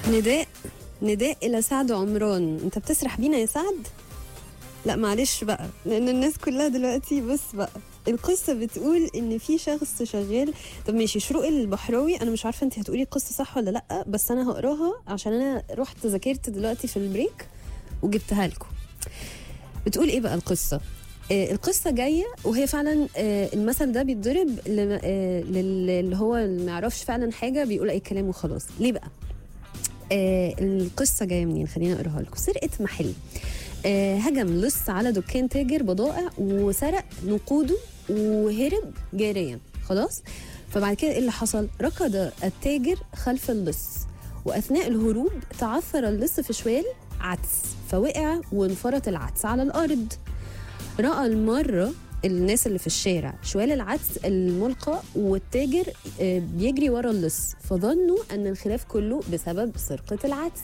نداء نداء إلى سعد عمران أنت بتسرح بينا يا سعد؟ لا معلش بقى لأن الناس كلها دلوقتي بص بقى القصة بتقول إن في شخص شغال طب ماشي شروق البحراوي أنا مش عارفة أنت هتقولي القصة صح ولا لأ بس أنا هقراها عشان أنا رحت ذاكرت دلوقتي في البريك وجبتها لكم بتقول إيه بقى القصة؟ آه، القصة جاية وهي فعلا آه، المثل ده بيتضرب لم- آه، لل- اللي هو اللي ما يعرفش فعلا حاجة بيقول أي كلام وخلاص ليه بقى؟ آه القصة جاية منين خليني أقراها لكم سرقة محل آه هجم لص على دكان تاجر بضائع وسرق نقوده وهرب جاريا خلاص فبعد كده ايه اللي حصل ركض التاجر خلف اللص واثناء الهروب تعثر اللص في شوال عدس فوقع وانفرط العدس على الارض راى المره الناس اللي في الشارع شوال العدس الملقى والتاجر آه، بيجري ورا اللص فظنوا ان الخلاف كله بسبب سرقه العدس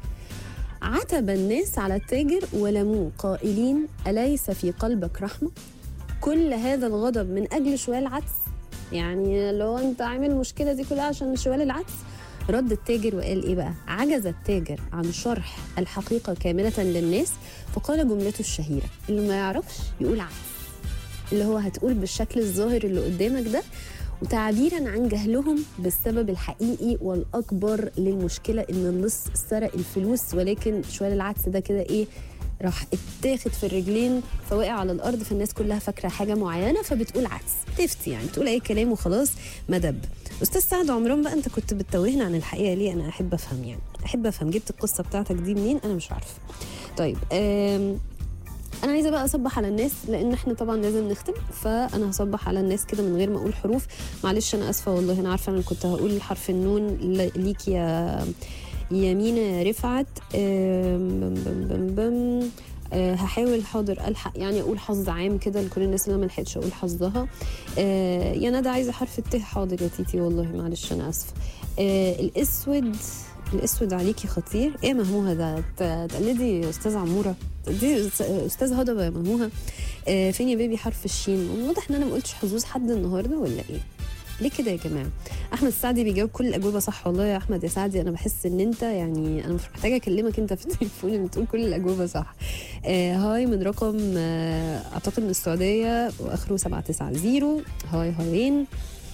عتب الناس على التاجر ولموه قائلين أليس في قلبك رحمة؟ كل هذا الغضب من أجل شوال عدس يعني لو أنت عامل المشكلة دي كلها عشان شوال العدس رد التاجر وقال إيه بقى؟ عجز التاجر عن شرح الحقيقة كاملة للناس فقال جملته الشهيرة اللي ما يعرفش يقول عدس اللي هو هتقول بالشكل الظاهر اللي قدامك ده وتعبيرا عن جهلهم بالسبب الحقيقي والاكبر للمشكله ان اللص سرق الفلوس ولكن شوال العدس ده كده ايه راح اتاخد في الرجلين فوقع على الارض فالناس كلها فاكره حاجه معينه فبتقول عدس تفتي يعني بتقول اي كلام وخلاص مدب استاذ سعد عمران بقى انت كنت بتتوهنا عن الحقيقه ليه انا احب افهم يعني احب افهم جبت القصه بتاعتك دي منين انا مش عارفه طيب آم انا عايزه بقى اصبح على الناس لان احنا طبعا لازم نختم فانا هصبح على الناس كده من غير ما اقول حروف معلش انا اسفه والله انا عارفه انا كنت هقول حرف النون ل- ليك يا يمينة رفعت آم، بم بم بم بم آه، هحاول حاضر الحق يعني اقول حظ عام كده لكل الناس اللي أنا ما لحقتش اقول حظها آه، يا ندى عايزه حرف الت حاضر يا تيتي والله معلش انا اسفه آه، الاسود الاسود عليكي خطير ايه مهموها ده ت- تقلدي يا استاذ عموره دي أس- استاذ هضبه يا مهموها آه، فين يا بيبي حرف الشين واضح ان انا ما قلتش حظوظ حد النهارده ولا ايه ليه كده يا جماعه احمد السعدي بيجاوب كل الاجوبه صح والله يا احمد يا سعدي انا بحس ان انت يعني انا مش محتاجه اكلمك انت في التليفون بتقول كل الاجوبه صح آه هاي من رقم آه اعتقد من السعوديه واخره 790 هاي هايين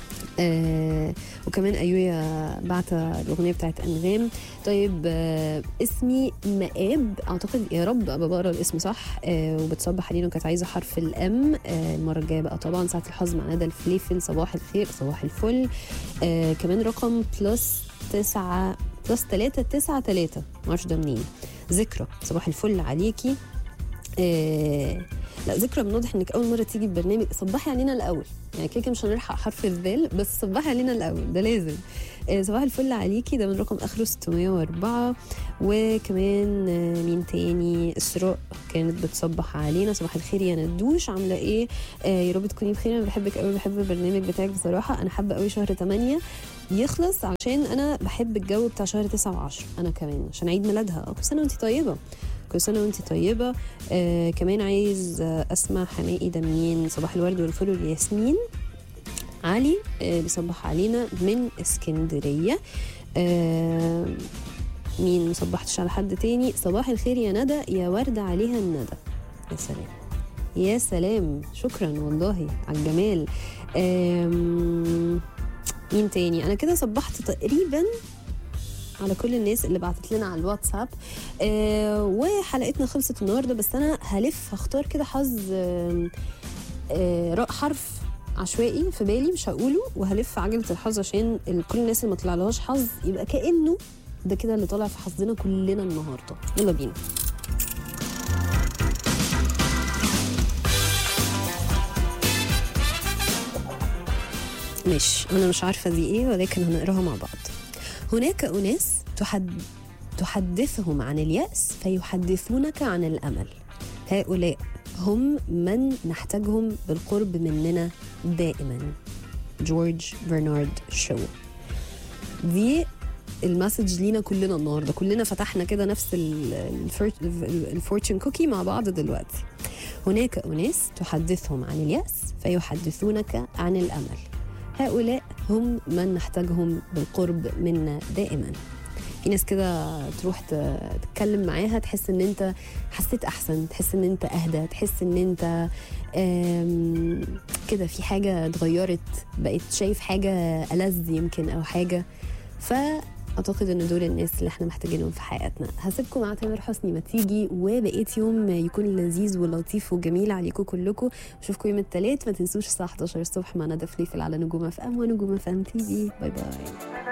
آه وكمان ايويا بعت الاغنيه بتاعت انغام طيب آه اسمي مآب اعتقد يا رب ابقى بقرا الاسم صح آه وبتصبح علينا وكانت عايزه حرف الام آه المره الجايه بقى طبعا ساعه الحظ مع ندى الفليفل صباح الخير صباح الفل آه كمان رقم بلس تسعة بلس تلاتة تسعة تلاتة معرفش ده منين ذكرى صباح الفل عليكي آه لا ذكرى من واضح انك اول مره تيجي ببرنامج صبحي علينا الاول يعني كده كده مش هنلحق حرف الذال بس صبحي علينا الاول ده لازم آه صباح الفل عليكي ده من رقم اخره 604 وكمان آه مين تاني اسراء كانت بتصبح علينا صباح الخير يا ندوش عامله ايه آه يا رب تكوني بخير انا بحبك قوي بحب البرنامج بتاعك بصراحه انا حابه قوي شهر 8 يخلص عشان انا بحب الجو بتاع شهر 9 و10 انا كمان عشان عيد ميلادها آه، كل سنه وانت طيبه كل سنه وانت طيبه آه كمان عايز آه اسمع حمائي ده منين صباح الورد والفل والياسمين علي آه بيصبح علينا من اسكندريه آه مين مصبحتش على حد تاني صباح الخير يا ندى يا وردة عليها الندى يا سلام يا سلام شكرا والله على الجمال آم، مين تاني انا كده صبحت تقريبا على كل الناس اللي بعتت لنا على الواتساب آه وحلقتنا خلصت النهارده بس انا هلف هختار كده حظ آه آه را- حرف عشوائي في بالي مش هقوله وهلف عجله الحظ عشان ال- كل الناس اللي ما طلعلهاش حظ يبقى كانه ده كده اللي طالع في حظنا كلنا النهارده يلا بينا ماشي انا مش عارفه دي ايه ولكن هنقراها مع بعض هناك اناس تحد تحدثهم عن الياس فيحدثونك عن الامل هؤلاء هم من نحتاجهم بالقرب مننا دائما جورج برنارد شو دي المسج لينا كلنا النهارده كلنا فتحنا كده نفس الفورتشن كوكي مع بعض دلوقتي هناك اناس تحدثهم عن الياس فيحدثونك عن الامل هؤلاء هم من نحتاجهم بالقرب منا دائما في ناس كده تروح ت- تتكلم معاها تحس ان انت حسيت احسن تحس ان انت اهدى تحس ان انت آم، كده في حاجه اتغيرت بقيت شايف حاجه ألذ يمكن او حاجه فاعتقد ان دول الناس اللي احنا محتاجينهم في حياتنا هسيبكم مع تامر حسني ما تيجي وبقيت يوم يكون لذيذ ولطيف وجميل عليكم كلكم اشوفكم يوم الثلاث ما تنسوش الساعه 11 الصبح مع ندى فليفل على نجوم اف ام ونجوم اف ام تي في باي باي